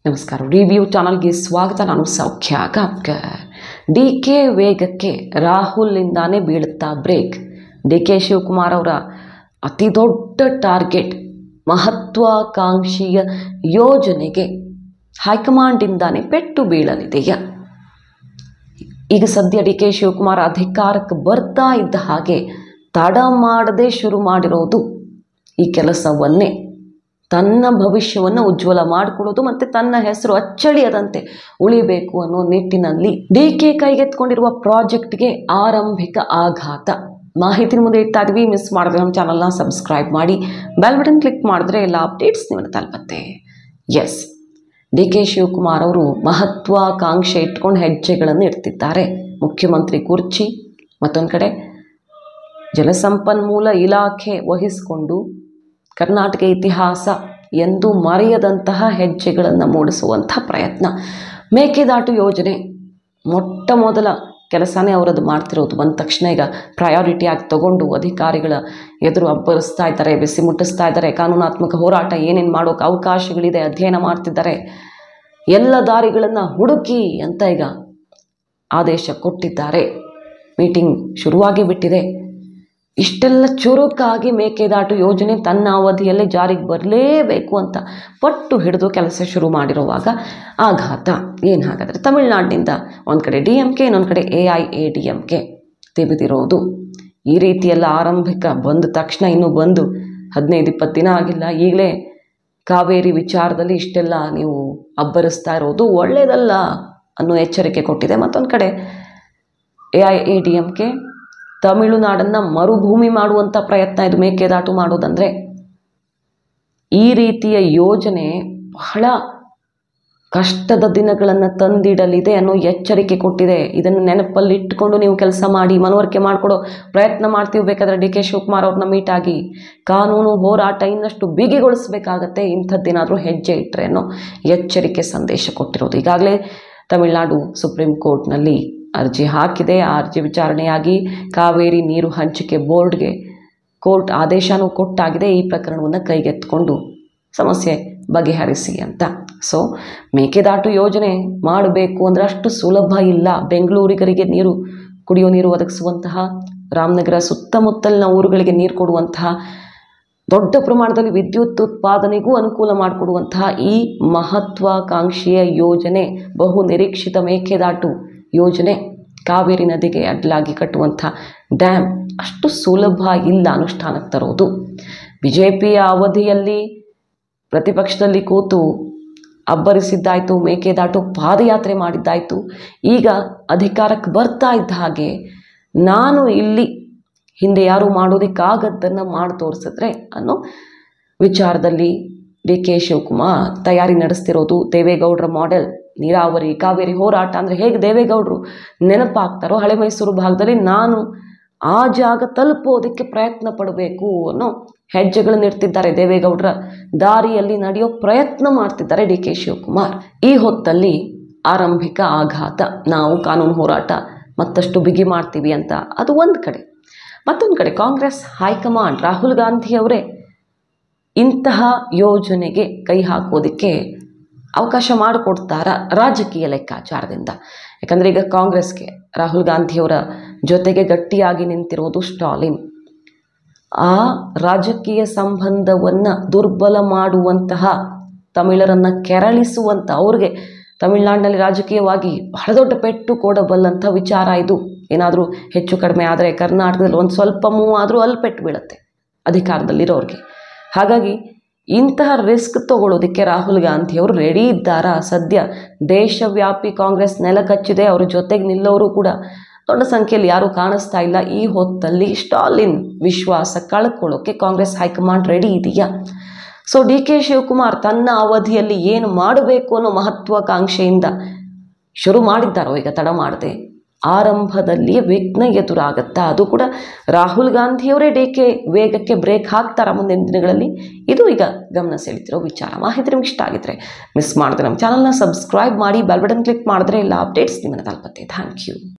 ನಮಸ್ಕಾರ ರಿವ್ಯೂ ಚಾನಲ್ಗೆ ಸ್ವಾಗತ ನಾನು ಸೌಖ್ಯ ಕಾಪ್ಕರ್ ಡಿ ಕೆ ವೇಗಕ್ಕೆ ರಾಹುಲ್ನಿಂದಾನೇ ಬೀಳುತ್ತಾ ಬ್ರೇಕ್ ಡಿ ಕೆ ಶಿವಕುಮಾರ್ ಅವರ ಅತಿ ದೊಡ್ಡ ಟಾರ್ಗೆಟ್ ಮಹತ್ವಾಕಾಂಕ್ಷಿಯ ಯೋಜನೆಗೆ ಹೈಕಮಾಂಡಿಂದಾನೇ ಪೆಟ್ಟು ಬೀಳಲಿದೆಯಾ ಈಗ ಸದ್ಯ ಡಿ ಕೆ ಶಿವಕುಮಾರ್ ಅಧಿಕಾರಕ್ಕೆ ಬರ್ತಾ ಇದ್ದ ಹಾಗೆ ತಡ ಮಾಡದೆ ಶುರು ಮಾಡಿರೋದು ಈ ಕೆಲಸವನ್ನೇ ತನ್ನ ಭವಿಷ್ಯವನ್ನು ಉಜ್ವಲ ಮಾಡಿಕೊಳ್ಳೋದು ಮತ್ತು ತನ್ನ ಹೆಸರು ಅಚ್ಚಳಿಯದಂತೆ ಉಳಿಬೇಕು ಅನ್ನೋ ನಿಟ್ಟಿನಲ್ಲಿ ಡಿ ಕೆ ಕೈಗೆತ್ಕೊಂಡಿರುವ ಪ್ರಾಜೆಕ್ಟ್ಗೆ ಆರಂಭಿಕ ಆಘಾತ ಮಾಹಿತಿ ಮುಂದೆ ಇಡ್ತಾ ಇದ್ವಿ ಮಿಸ್ ಮಾಡಿದ್ರೆ ನಮ್ಮ ಚಾನಲ್ನ ಸಬ್ಸ್ಕ್ರೈಬ್ ಮಾಡಿ ಬೆಲ್ ಬಟನ್ ಕ್ಲಿಕ್ ಮಾಡಿದ್ರೆ ಎಲ್ಲ ಅಪ್ಡೇಟ್ಸ್ ನಿಮ್ಮನ್ನು ತಲುಪತ್ತೆ ಎಸ್ ಡಿ ಕೆ ಶಿವಕುಮಾರ್ ಅವರು ಮಹತ್ವಾಕಾಂಕ್ಷೆ ಇಟ್ಕೊಂಡು ಹೆಜ್ಜೆಗಳನ್ನು ಇಡ್ತಿದ್ದಾರೆ ಮುಖ್ಯಮಂತ್ರಿ ಕುರ್ಚಿ ಮತ್ತೊಂದು ಕಡೆ ಜಲಸಂಪನ್ಮೂಲ ಇಲಾಖೆ ವಹಿಸಿಕೊಂಡು ಕರ್ನಾಟಕ ಇತಿಹಾಸ ಎಂದು ಮರೆಯದಂತಹ ಹೆಜ್ಜೆಗಳನ್ನು ಮೂಡಿಸುವಂಥ ಪ್ರಯತ್ನ ಮೇಕೆದಾಟು ಯೋಜನೆ ಮೊಟ್ಟ ಮೊದಲ ಕೆಲಸನೇ ಅವರದ್ದು ಮಾಡ್ತಿರೋದು ಬಂದ ತಕ್ಷಣ ಈಗ ಪ್ರಯಾರಿಟಿ ಆಗಿ ತಗೊಂಡು ಅಧಿಕಾರಿಗಳ ಎದುರು ಅಬ್ಬರಿಸ್ತಾ ಇದ್ದಾರೆ ಬಿಸಿ ಮುಟ್ಟಿಸ್ತಾ ಇದ್ದಾರೆ ಕಾನೂನಾತ್ಮಕ ಹೋರಾಟ ಏನೇನು ಮಾಡೋಕೆ ಅವಕಾಶಗಳಿದೆ ಅಧ್ಯಯನ ಮಾಡ್ತಿದ್ದಾರೆ ಎಲ್ಲ ದಾರಿಗಳನ್ನು ಹುಡುಕಿ ಅಂತ ಈಗ ಆದೇಶ ಕೊಟ್ಟಿದ್ದಾರೆ ಮೀಟಿಂಗ್ ಶುರುವಾಗಿ ಬಿಟ್ಟಿದೆ ಇಷ್ಟೆಲ್ಲ ಚುರುಕಾಗಿ ಮೇಕೆದಾಟು ಯೋಜನೆ ತನ್ನ ಅವಧಿಯಲ್ಲೇ ಜಾರಿಗೆ ಬರಲೇಬೇಕು ಅಂತ ಪಟ್ಟು ಹಿಡಿದು ಕೆಲಸ ಶುರು ಮಾಡಿರುವಾಗ ಆಘಾತ ಏನು ಹಾಗಾದರೆ ತಮಿಳುನಾಡಿನಿಂದ ಒಂದು ಕಡೆ ಡಿ ಎಮ್ ಕೆ ಇನ್ನೊಂದು ಕಡೆ A I A D M K ತೆಗೆದಿರೋದು ಈ ರೀತಿಯೆಲ್ಲ ಆರಂಭಿಕ ಬಂದ ತಕ್ಷಣ ಇನ್ನೂ ಬಂದು ಹದಿನೈದು ಇಪ್ಪತ್ತು ದಿನ ಆಗಿಲ್ಲ ಈಗಲೇ ಕಾವೇರಿ ವಿಚಾರದಲ್ಲಿ ಇಷ್ಟೆಲ್ಲ ನೀವು ಅಬ್ಬರಿಸ್ತಾ ಇರೋದು ಒಳ್ಳೆಯದಲ್ಲ ಅನ್ನೋ ಎಚ್ಚರಿಕೆ ಕೊಟ್ಟಿದೆ ಮತ್ತೊಂದು ಕಡೆ A I A D M K ತಮಿಳುನಾಡನ್ನು ಮರುಭೂಮಿ ಮಾಡುವಂಥ ಪ್ರಯತ್ನ ಇದು ಮೇಕೆದಾಟು ಮಾಡೋದಂದರೆ ಈ ರೀತಿಯ ಯೋಜನೆ ಬಹಳ ಕಷ್ಟದ ದಿನಗಳನ್ನು ತಂದಿಡಲಿದೆ ಅನ್ನೋ ಎಚ್ಚರಿಕೆ ಕೊಟ್ಟಿದೆ ಇದನ್ನು ನೆನಪಲ್ಲಿ ಇಟ್ಕೊಂಡು ನೀವು ಕೆಲಸ ಮಾಡಿ ಮನವರಿಕೆ ಮಾಡಿಕೊಡೋ ಪ್ರಯತ್ನ ಮಾಡ್ತೀವಿ ಬೇಕಾದರೆ ಡಿ ಕೆ ಶಿವಕುಮಾರ್ ಅವ್ರನ್ನ ಮೀಟ್ ಆಗಿ ಕಾನೂನು ಹೋರಾಟ ಇನ್ನಷ್ಟು ಬಿಗಿಗೊಳಿಸಬೇಕಾಗತ್ತೆ ಇಂಥದ್ದೇನಾದರೂ ಹೆಜ್ಜೆ ಇಟ್ಟರೆ ಅನ್ನೋ ಎಚ್ಚರಿಕೆ ಸಂದೇಶ ಕೊಟ್ಟಿರೋದು ಈಗಾಗಲೇ ತಮಿಳುನಾಡು ಸುಪ್ರೀಂ ಕೋರ್ಟ್ನಲ್ಲಿ ಅರ್ಜಿ ಹಾಕಿದೆ ಆ ಅರ್ಜಿ ವಿಚಾರಣೆಯಾಗಿ ಕಾವೇರಿ ನೀರು ಹಂಚಿಕೆ ಬೋರ್ಡ್ಗೆ ಕೋರ್ಟ್ ಆದೇಶನೂ ಕೊಟ್ಟಾಗಿದೆ ಈ ಪ್ರಕರಣವನ್ನು ಕೈಗೆತ್ತಿಕೊಂಡು ಸಮಸ್ಯೆ ಬಗೆಹರಿಸಿ ಅಂತ ಸೊ ಮೇಕೆದಾಟು ಯೋಜನೆ ಮಾಡಬೇಕು ಅಂದರೆ ಅಷ್ಟು ಸುಲಭ ಇಲ್ಲ ಬೆಂಗಳೂರಿಗರಿಗೆ ನೀರು ಕುಡಿಯೋ ನೀರು ಒದಗಿಸುವಂತಹ ರಾಮನಗರ ಸುತ್ತಮುತ್ತಲಿನ ಊರುಗಳಿಗೆ ನೀರು ಕೊಡುವಂತಹ ದೊಡ್ಡ ಪ್ರಮಾಣದಲ್ಲಿ ವಿದ್ಯುತ್ ಉತ್ಪಾದನೆಗೂ ಅನುಕೂಲ ಮಾಡಿಕೊಡುವಂತಹ ಈ ಮಹತ್ವಾಕಾಂಕ್ಷೆಯ ಯೋಜನೆ ಬಹು ನಿರೀಕ್ಷಿತ ಮೇಕೆದಾಟು ಯೋಜನೆ ಕಾವೇರಿ ನದಿಗೆ ಅಡ್ಡಲಾಗಿ ಕಟ್ಟುವಂಥ ಡ್ಯಾಮ್ ಅಷ್ಟು ಸುಲಭ ಇಲ್ಲ ಅನುಷ್ಠಾನಕ್ಕೆ ತರೋದು ಬಿ ಜೆ ಪಿಯ ಅವಧಿಯಲ್ಲಿ ಪ್ರತಿಪಕ್ಷದಲ್ಲಿ ಕೂತು ಅಬ್ಬರಿಸಿದ್ದಾಯಿತು ಮೇಕೆದಾಟು ಪಾದಯಾತ್ರೆ ಮಾಡಿದ್ದಾಯಿತು ಈಗ ಅಧಿಕಾರಕ್ಕೆ ಬರ್ತಾ ಇದ್ದ ಹಾಗೆ ನಾನು ಇಲ್ಲಿ ಹಿಂದೆ ಯಾರು ಮಾಡೋದಕ್ಕಾಗದ್ದನ್ನು ಮಾಡಿ ತೋರಿಸಿದ್ರೆ ಅನ್ನೋ ವಿಚಾರದಲ್ಲಿ ಡಿ ಕೆ ಶಿವಕುಮಾರ್ ತಯಾರಿ ನಡೆಸ್ತಿರೋದು ದೇವೇಗೌಡರ ಮಾಡೆಲ್ ನೀರಾವರಿ ಕಾವೇರಿ ಹೋರಾಟ ಅಂದರೆ ಹೇಗೆ ದೇವೇಗೌಡರು ನೆನಪಾಗ್ತಾರೋ ಹಳೆ ಮೈಸೂರು ಭಾಗದಲ್ಲಿ ನಾನು ಆ ಜಾಗ ತಲುಪೋದಕ್ಕೆ ಪ್ರಯತ್ನ ಪಡಬೇಕು ಅನ್ನೋ ಹೆಜ್ಜೆಗಳನ್ನು ಇಡ್ತಿದ್ದಾರೆ ದೇವೇಗೌಡರ ದಾರಿಯಲ್ಲಿ ನಡೆಯೋ ಪ್ರಯತ್ನ ಮಾಡ್ತಿದ್ದಾರೆ ಡಿ ಕೆ ಶಿವಕುಮಾರ್ ಈ ಹೊತ್ತಲ್ಲಿ ಆರಂಭಿಕ ಆಘಾತ ನಾವು ಕಾನೂನು ಹೋರಾಟ ಮತ್ತಷ್ಟು ಬಿಗಿ ಮಾಡ್ತೀವಿ ಅಂತ ಅದು ಒಂದು ಕಡೆ ಮತ್ತೊಂದು ಕಡೆ ಕಾಂಗ್ರೆಸ್ ಹೈಕಮಾಂಡ್ ರಾಹುಲ್ ಗಾಂಧಿಯವರೇ ಇಂತಹ ಯೋಜನೆಗೆ ಕೈ ಹಾಕೋದಕ್ಕೆ ಅವಕಾಶ ಮಾಡಿಕೊಡ್ತಾರ ರಾಜಕೀಯ ಲೆಕ್ಕಾಚಾರದಿಂದ ಯಾಕಂದರೆ ಈಗ ಕಾಂಗ್ರೆಸ್ಗೆ ರಾಹುಲ್ ಗಾಂಧಿಯವರ ಜೊತೆಗೆ ಗಟ್ಟಿಯಾಗಿ ನಿಂತಿರೋದು ಸ್ಟಾಲಿನ್ ಆ ರಾಜಕೀಯ ಸಂಬಂಧವನ್ನು ದುರ್ಬಲ ಮಾಡುವಂತಹ ತಮಿಳರನ್ನು ಕೆರಳಿಸುವಂಥ ಅವ್ರಿಗೆ ತಮಿಳುನಾಡಿನಲ್ಲಿ ರಾಜಕೀಯವಾಗಿ ಬಹಳ ದೊಡ್ಡ ಪೆಟ್ಟು ಕೊಡಬಲ್ಲಂಥ ವಿಚಾರ ಇದು ಏನಾದರೂ ಹೆಚ್ಚು ಕಡಿಮೆ ಆದರೆ ಕರ್ನಾಟಕದಲ್ಲಿ ಒಂದು ಸ್ವಲ್ಪ ಮೂವ್ ಆದರೂ ಅಲ್ಲಿ ಪೆಟ್ಟು ಬೀಳುತ್ತೆ ಅಧಿಕಾರದಲ್ಲಿರೋರಿಗೆ ಹಾಗಾಗಿ ಇಂತಹ ರಿಸ್ಕ್ ತಗೊಳ್ಳೋದಕ್ಕೆ ರಾಹುಲ್ ಗಾಂಧಿಯವರು ರೆಡಿ ಇದ್ದಾರಾ ಸದ್ಯ ದೇಶವ್ಯಾಪಿ ಕಾಂಗ್ರೆಸ್ ನೆಲಕಚ್ಚಿದೆ ಅವ್ರ ಜೊತೆಗೆ ನಿಲ್ಲೋರು ಕೂಡ ದೊಡ್ಡ ಸಂಖ್ಯೆಯಲ್ಲಿ ಯಾರೂ ಕಾಣಿಸ್ತಾ ಇಲ್ಲ ಈ ಹೊತ್ತಲ್ಲಿ ಸ್ಟಾಲಿನ್ ವಿಶ್ವಾಸ ಕಳ್ಕೊಳ್ಳೋಕ್ಕೆ ಕಾಂಗ್ರೆಸ್ ಹೈಕಮಾಂಡ್ ರೆಡಿ ಇದೆಯಾ ಸೊ ಡಿ ಕೆ ಶಿವಕುಮಾರ್ ತನ್ನ ಅವಧಿಯಲ್ಲಿ ಏನು ಮಾಡಬೇಕು ಅನ್ನೋ ಮಹತ್ವಾಕಾಂಕ್ಷೆಯಿಂದ ಶುರು ಮಾಡಿದ್ದಾರೋ ಈಗ ತಡ ಮಾಡದೆ ಆರಂಭದಲ್ಲಿಯೇ ವಿಘ್ನ ಎದುರಾಗುತ್ತಾ ಅದು ಕೂಡ ರಾಹುಲ್ ಗಾಂಧಿಯವರೇ ಡಿ ಕೆ ವೇಗಕ್ಕೆ ಬ್ರೇಕ್ ಹಾಕ್ತಾರ ಮುಂದಿನ ದಿನಗಳಲ್ಲಿ ಇದು ಈಗ ಗಮನ ಸೆಳೀತಿರೋ ವಿಚಾರ ಮಾಹಿತಿ ನಿಮ್ಗೆ ಇಷ್ಟ ಆಗಿದ್ರೆ ಮಿಸ್ ಮಾಡಿದ್ರೆ ನಮ್ಮ ಚಾನಲ್ನ ಸಬ್ಸ್ಕ್ರೈಬ್ ಮಾಡಿ ಬೆಲ್ ಬಟನ್ ಕ್ಲಿಕ್ ಮಾಡಿದ್ರೆ ಎಲ್ಲ ಅಪ್ಡೇಟ್ಸ್ ನಿಮ್ಮನ್ನು ತಲುಪತ್ತೆ ಥ್ಯಾಂಕ್ ಯು